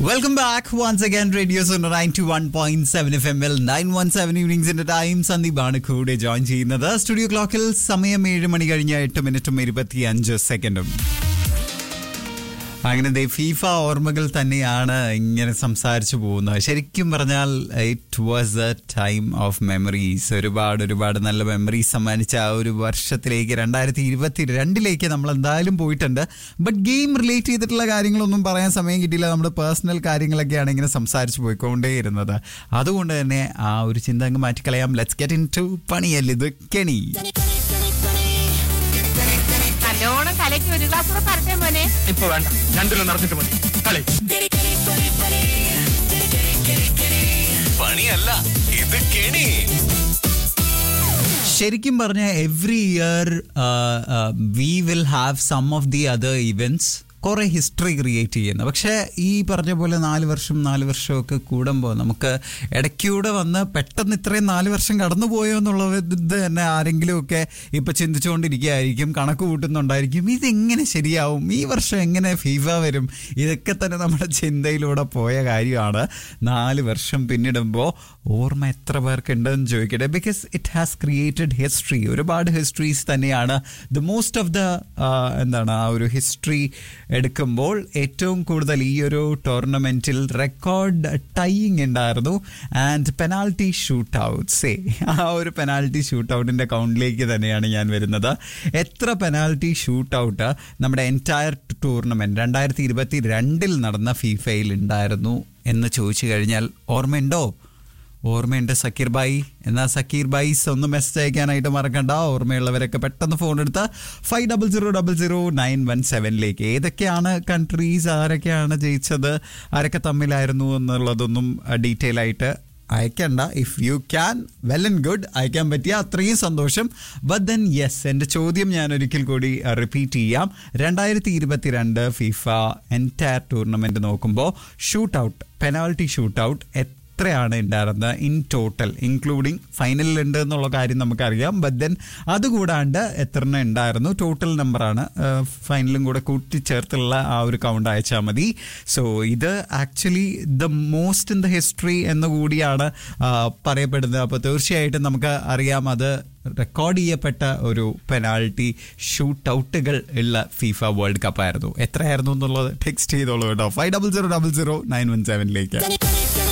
welcome back once again radio ninety one point seven FM L nine one seven സെവൻ ഈവനിങ്സിന്റെ time സന്ദീപാണ് കൂടെ join ചെയ്യുന്നത് studio ക്ലോക്കിൽ സമയം ഏഴ് മണി കഴിഞ്ഞ എട്ട് മിനിറ്റും ഇരുപത്തി അഞ്ച് സെക്കൻഡും അങ്ങനെ ദേ ഫീഫ ഓർമ്മകൾ തന്നെയാണ് ഇങ്ങനെ സംസാരിച്ചു പോകുന്നത് ശരിക്കും പറഞ്ഞാൽ it was a time of memories ഒരുപാട് ഒരുപാട് നല്ല മെമ്മറീസ് സമ്മാനിച്ച ആ ഒരു വർഷത്തിലേക്ക് രണ്ടായിരത്തി ഇരുപത്തി രണ്ടിലേക്ക് നമ്മൾ എന്തായാലും പോയിട്ടുണ്ട് ബട്ട് ഗെയിം റിലേറ്റ് ചെയ്തിട്ടുള്ള കാര്യങ്ങളൊന്നും പറയാൻ സമയം കിട്ടിയില്ല നമ്മുടെ പേഴ്സണൽ കാര്യങ്ങളൊക്കെയാണ് ഇങ്ങനെ സംസാരിച്ചു പോയിക്കൊണ്ടേയിരുന്നത് അതുകൊണ്ട് തന്നെ ആ ഒരു ചിന്ത അങ്ങ് മാറ്റിക്കളയാം ലെറ്റ്സ് ഗെറ്റ് ഇൻ ടു പണിയല്ലേ ഇത് കെണി നല്ലോണം കലക്കി ഒരു ഗ്ലാസ് കൂടെ തരട്ടെ മോനെ ഇപ്പൊ വേണ്ട രണ്ടിലും നടന്നിട്ട് മതി കളി പണിയല്ല ഇത് കെണി ശരിക്കും പറഞ്ഞ every year we will have some of the other events കുറേ ഹിസ്റ്ററി ക്രിയേറ്റ് ചെയ്യുന്നത് പക്ഷേ ഈ പറഞ്ഞ പോലെ നാല് വർഷം നാല് വർഷമൊക്കെ കൂടുമ്പോൾ നമുക്ക് ഇടയ്ക്കൂടെ വന്ന് പെട്ടെന്ന് ഇത്രയും നാല് വർഷം കടന്നു പോയോ എന്നുള്ളത് ഇത് തന്നെ ആരെങ്കിലുമൊക്കെ ഇപ്പം ചിന്തിച്ചുകൊണ്ടിരിക്കുകയായിരിക്കും കണക്ക് കൂട്ടുന്നുണ്ടായിരിക്കും ഇതെങ്ങനെ ശരിയാവും ഈ വർഷം എങ്ങനെ ഫീഫ വരും ഇതൊക്കെ തന്നെ നമ്മുടെ ചിന്തയിലൂടെ പോയ കാര്യമാണ് നാല് വർഷം പിന്നിടുമ്പോൾ ഓർമ്മ എത്ര പേർക്ക് ഉണ്ടെന്ന് ചോദിക്കട്ടെ because it has created history ഒരുപാട് ഹിസ്റ്ററീസ് തന്നെയാണ് ദ മോസ്റ്റ് ഓഫ് ദ എന്താണ് ആ ഒരു ഹിസ്റ്ററി എടുക്കുമ്പോൾ ഏറ്റവും കൂടുതൽ ഈ ഒരു ടൂർണമെന്റിൽ റെക്കോർഡ് ടൈയിങ് ഉണ്ടായിരുന്നു ആൻഡ് പെനാൽറ്റി ഷൂട്ട് ഔട്ട്സേ ആ ഒരു പെനാൽറ്റി ഷൂട്ട് ഔട്ടിന്റെ കൗണ്ടിലേക്ക് തന്നെയാണ് ഞാൻ വരുന്നത് എത്ര പെനാൽറ്റി ഷൂട്ട് ഔട്ട് നമ്മുടെ എൻറ്റയർ ടൂർണമെന്റ് രണ്ടായിരത്തി ഇരുപത്തി രണ്ടിൽ നടന്ന ഫീഫയിൽ ഉണ്ടായിരുന്നു എന്ന് ചോദിച്ചു കഴിഞ്ഞാൽ ഓർമ്മയുണ്ടോ ഓർമ്മയുണ്ട് സക്കീർ ബായി എന്നാൽ സക്കീർ ബായിസ് ഒന്ന് മെസ്സേജ് അയക്കാനായിട്ട് മറക്കണ്ട ഓർമ്മയുള്ളവരൊക്കെ പെട്ടെന്ന് ഫോൺ എടുത്ത് five double zero double zero nine one സെവനിലേക്ക് ഏതൊക്കെയാണ് കൺട്രീസ് ആരൊക്കെയാണ് ജയിച്ചത് ആരൊക്കെ തമ്മിലായിരുന്നു എന്നുള്ളതൊന്നും ഡീറ്റെയിൽ ആയിട്ട് അയക്കണ്ട if you can well and good അയക്കാൻ പറ്റിയ അത്രയും സന്തോഷം ബട്ട് ദെൻ യെസ് എൻ്റെ ചോദ്യം ഞാൻ ഒരിക്കൽ കൂടി റിപ്പീറ്റ് ചെയ്യാം രണ്ടായിരത്തി ഇരുപത്തിരണ്ട് ഫിഫ എൻറ്റയർ ടൂർണമെൻറ്റ് നോക്കുമ്പോൾ shoot out penalty shoot out എത്രയാണ് ഉണ്ടായിരുന്നത് ഇൻ ടോട്ടൽ ഇൻക്ലൂഡിങ് ഫൈനലിൽ ഉണ്ട് എന്നുള്ള കാര്യം നമുക്കറിയാം ബട്ട് ദെൻ അതുകൂടാണ്ട് എത്ര എണ്ണം ഉണ്ടായിരുന്നു ടോട്ടൽ നമ്പറാണ് ഫൈനലും കൂടെ കൂട്ടിച്ചേർത്തുള്ള ആ ഒരു കൗണ്ട് അയച്ചാൽ മതി സോ ഇത് actually the most in the history എന്ന് കൂടിയാണ് ആ, പറയപ്പെടുന്നത് അപ്പോൾ തീർച്ചയായിട്ടും നമുക്ക് അറിയാം അത് റെക്കോർഡ് ചെയ്യപ്പെട്ട ഒരു പെനാൾട്ടി ഷൂട്ട് ഔട്ടുകൾ ഉള്ള ഫീഫ വേൾഡ് കപ്പ് ആയിരുന്നു എത്രയായിരുന്നു എന്നുള്ളത് ടെക്സ്റ്റ് ചെയ്തോളൂ കേട്ടോ five double zero double zero nine one സെവനിലേക്ക്